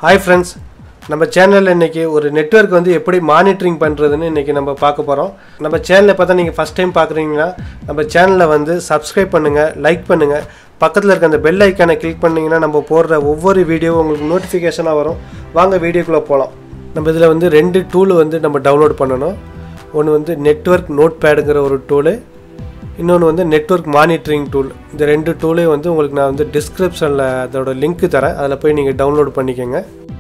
hi friends நம்ம சேனலில் இன்றைக்கி ஒரு நெட்வொர்க் வந்து எப்படி மானிட்டரிங் பண்ணுறதுன்னு இன்றைக்கி நம்ம பார்க்க போகிறோம் நம்ம சேனலை பார்த்தா நீங்கள் ஃபஸ்ட் டைம் பார்க்குறீங்கன்னா நம்ம சேனலை வந்து சப்ஸ்கிரைப் பண்ணுங்கள் லைக் பண்ணுங்கள் பக்கத்தில் இருக்க அந்த பெல் ஐக்கானை கிளிக் பண்ணிங்கன்னா நம்ம போடுற ஒவ்வொரு வீடியோவும் உங்களுக்கு நோட்டிஃபிகேஷனாக வரும் வாங்க வீடியோக்குள்ளே போகலாம் நம்ம இதில் வந்து ரெண்டு டூல் வந்து நம்ம டவுன்லோட் பண்ணணும் ஒன்று வந்து நெட்வொர்க் நோட் பேடுங்கிற ஒரு டூலு இன்னொன்று வந்து நெட்வொர்க் மானிட்டரிங் டூல் இந்த ரெண்டு டூலையும் வந்து உங்களுக்கு நான் வந்து டிஸ்கிரிப்ஷனில் அதோட லிங்க் தரேன் அதில் போய் நீங்கள் டவுன்லோட் பண்ணிக்கோங்க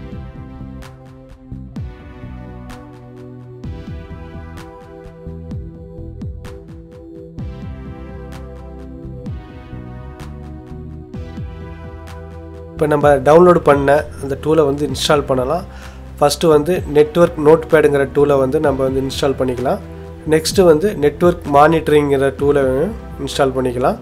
இப்போ நம்ம டவுன்லோட் பண்ண அந்த டூலை வந்து இன்ஸ்டால் பண்ணலாம் ஃபஸ்ட்டு வந்து நெட்வொர்க் நோட் பேடுங்கிற டூலை வந்து நம்ம வந்து இன்ஸ்டால் பண்ணிக்கலாம் நெக்ஸ்ட்டு வந்து நெட்வொர்க் மானிட்டரிங்கிற டூலை இன்ஸ்டால் பண்ணிக்கலாம்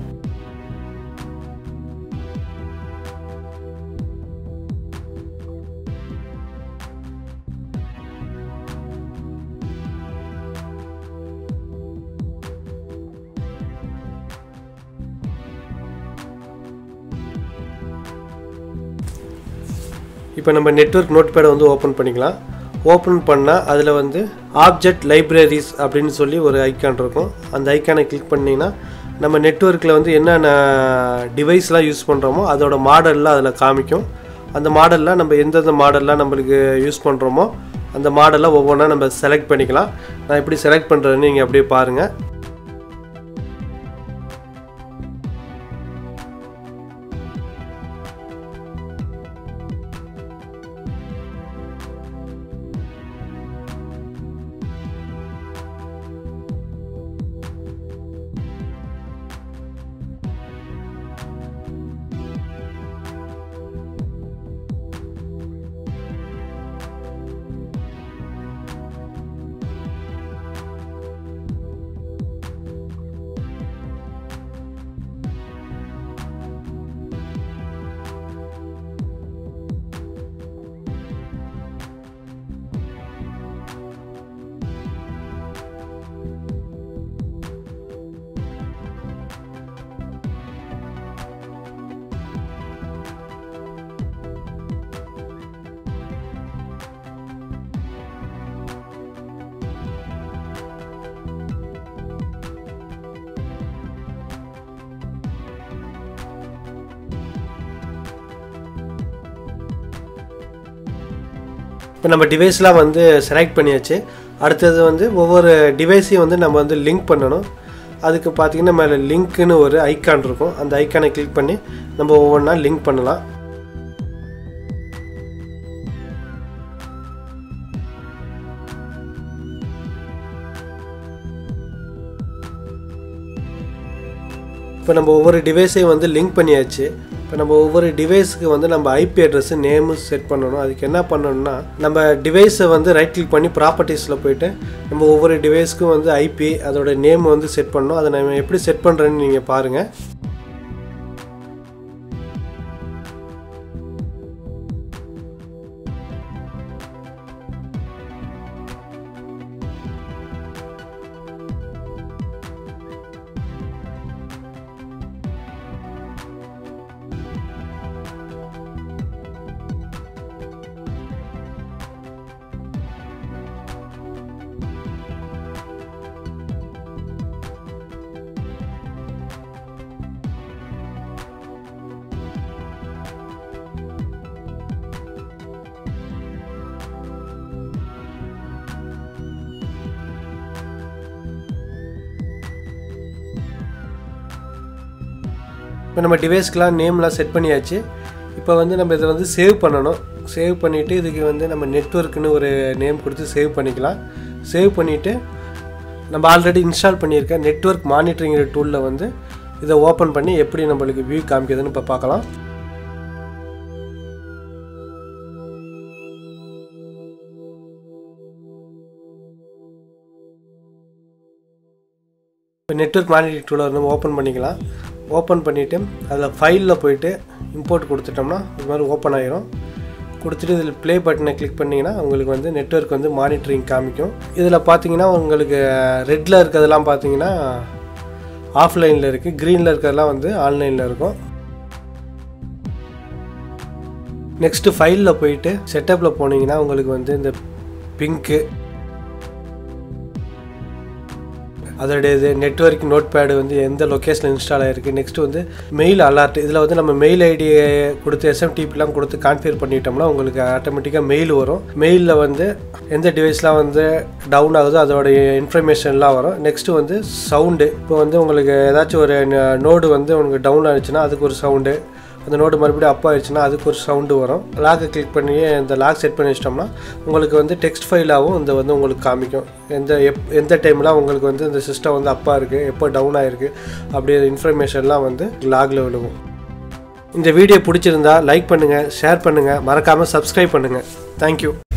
இப்போ நம்ம நெட்வொர்க் நோட் பேடை வந்து ஓப்பன் பண்ணிக்கலாம் ஓப்பன் பண்ணால் அதில் வந்து ஆப்ஜெக்ட் லைப்ரரிஸ் அப்படின்னு சொல்லி ஒரு ஐக்கான் இருக்கும் அந்த ஐக்கானை கிளிக் பண்ணிங்கன்னா நம்ம நெட்வொர்க்கில் வந்து என்னென்ன டிவைஸ்லாம் யூஸ் பண்ணுறோமோ அதோட மாடல்லாம் அதில் காமிக்கும் அந்த மாடலில் நம்ம எந்தெந்த மாடல்லாம் நம்மளுக்கு யூஸ் பண்ணுறோமோ அந்த மாடல்லாம் ஒவ்வொன்றா நம்ம செலக்ட் பண்ணிக்கலாம் நான் எப்படி செலக்ட் பண்ணுறேன்னு நீங்கள் அப்படியே பாருங்கள் இப்போ நம்ம டிவைஸ்லாம் வந்து செலக்ட் பண்ணியாச்சு அடுத்தது வந்து ஒவ்வொரு டிவைஸையும் வந்து நம்ம வந்து லிங்க் பண்ணணும் அதுக்கு பார்த்தீங்கன்னா மேலே லிங்க்குன்னு ஒரு ஐக்கான் இருக்கும் அந்த ஐக்கானை கிளிக் பண்ணி நம்ம ஒவ்வொன்றா லிங்க் பண்ணலாம் இப்போ நம்ம ஒவ்வொரு டிவைஸையும் வந்து லிங்க் பண்ணியாச்சு இப்போ நம்ம ஒவ்வொரு டிவைஸுக்கு வந்து நம்ம ஐபி அட்ரஸ் நேமு செட் பண்ணணும் அதுக்கு என்ன பண்ணணும்னா நம்ம டிவைஸை வந்து ரைட் கிளிக் பண்ணி ப்ராப்பர்ட்டிஸில் போயிட்டு நம்ம ஒவ்வொரு டிவைஸ்க்கும் வந்து ஐபி அதோட நேம் வந்து செட் பண்ணணும் அதை நம்ம எப்படி செட் பண்ணுறேன்னு நீங்கள் பாருங்கள் இப்போ நம்ம டிவைஸ்க்கெலாம் நேம்லாம் செட் பண்ணியாச்சு இப்போ வந்து நம்ம இதை வந்து சேவ் பண்ணணும் சேவ் பண்ணிவிட்டு இதுக்கு வந்து நம்ம நெட்ஒர்க்குன்னு ஒரு நேம் கொடுத்து சேவ் பண்ணிக்கலாம் சேவ் பண்ணிவிட்டு நம்ம ஆல்ரெடி இன்ஸ்டால் பண்ணியிருக்க நெட்ஒர்க் மானிட்டரிங்கிற டூலில் வந்து இதை ஓப்பன் பண்ணி எப்படி நம்மளுக்கு வியூ காமிக்குதுன்னு இப்போ பார்க்கலாம் இப்போ நெட்ஒர்க் மானிட்டரிங் டூலை வந்து ஓப்பன் பண்ணிக்கலாம் ஓப்பன் பண்ணிவிட்டு அதில் ஃபைலில் போயிட்டு இம்போர்ட் கொடுத்துட்டோம்னா இது மாதிரி ஓப்பன் ஆகிரும் கொடுத்துட்டு இதில் ப்ளே பட்டனை கிளிக் பண்ணிங்கன்னா உங்களுக்கு வந்து நெட்ஒர்க் வந்து மானிட்டரிங் காமிக்கும் இதில் பார்த்தீங்கன்னா உங்களுக்கு ரெட்டில் இருக்கிறதெல்லாம் பார்த்தீங்கன்னா ஆஃப்லைனில் இருக்குது க்ரீனில் இருக்கிறதெல்லாம் வந்து ஆன்லைனில் இருக்கும் நெக்ஸ்ட்டு ஃபைலில் போயிட்டு செட்டப்பில் போனீங்கன்னா உங்களுக்கு வந்து இந்த பிங்க்கு அதோடைய இது நெட்ஒர்க் நோட் பேடு வந்து எந்த லொக்கேஷனில் இன்ஸ்டால் ஆகிருக்கு நெக்ஸ்ட் வந்து மெயில் அலர்ட் இதில் வந்து நம்ம மெயில் ஐடியை கொடுத்து எஸ்எம்டிபிலாம் கொடுத்து கான்ஃபிகர் பண்ணிட்டோம்னா உங்களுக்கு ஆட்டோமேட்டிக்காக மெயில் வரும் மெயிலில் வந்து எந்த டிவைஸ்லாம் வந்து டவுன் ஆகுதோ அதோடைய இன்ஃபர்மேஷன்லாம் வரும் நெக்ஸ்ட்டு வந்து சவுண்டு இப்போ வந்து உங்களுக்கு ஏதாச்சும் ஒரு நோடு வந்து உங்களுக்கு டவுன் ஆகிடுச்சுன்னா அதுக்கு ஒரு சவுண்டு அந்த நோடு மறுபடியும் அப் ஆயிடுச்சுன்னா அதுக்கு ஒரு சவுண்டு வரும் லாக்கை கிளிக் பண்ணி இந்த லாக் செட் பண்ணி வச்சிட்டோம்னா உங்களுக்கு வந்து டெக்ஸ்ட் ஃபைலாகவும் இந்த வந்து உங்களுக்கு காமிக்கும் எந்த எப் எந்த டைம்லாம் உங்களுக்கு வந்து இந்த சிஸ்டம் வந்து அப்பா இருக்குது எப்போ டவுன் ஆகிருக்கு அப்படி இன்ஃபர்மேஷன்லாம் வந்து லாகில் விழுவும் இந்த வீடியோ பிடிச்சிருந்தா லைக் பண்ணுங்கள் ஷேர் பண்ணுங்கள் மறக்காமல் சப்ஸ்கிரைப் பண்ணுங்கள் தேங்க்யூ